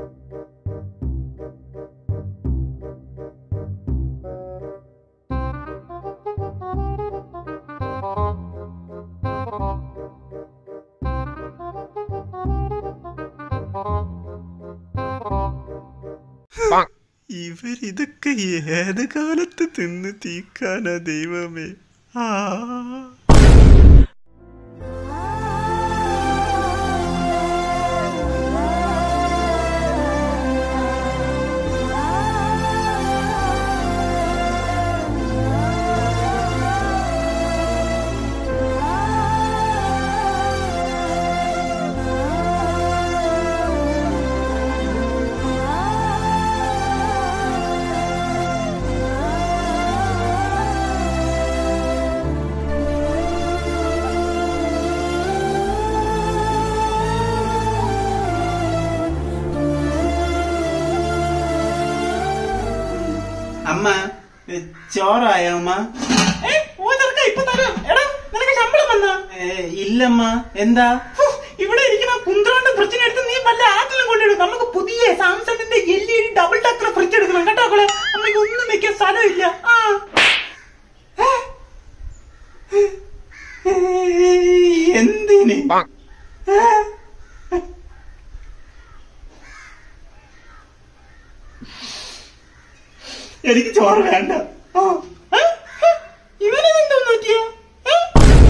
ഇവരിതൊക്കെ ഏത് കാലത്ത് തിന്ന് തീക്കാനാ ദൈവമേ ആ അമ്മ ഏ, ചോറായോ അമ്മ ഇപ്പൊ തരാം എടാ നിനക്ക് ശമ്പളം വന്നാ ഏ, ഇല്ലമ്മ എന്താ ഹോ, ഇവിടെ ഇരിക്കുന്ന കുന്ത്രാണ്ട് ഫ്രിഡ്ജിനെ എടുത്ത് നീ വല്ല ആറ്റിലും കൊണ്ടിടും നമുക്ക് പുതിയ സാംസങ്ങിന്റെ L E D double decker fridge എടുക്കണം കേട്ടോ മക്കളെ അമ്മയ്ക്ക് ഒന്നും വെക്കാൻ സ്ഥലമില്ല ആ ഏ? ഏ, എന്തിന് ഏ? എനിക്ക് ചോറ് വേണ്ട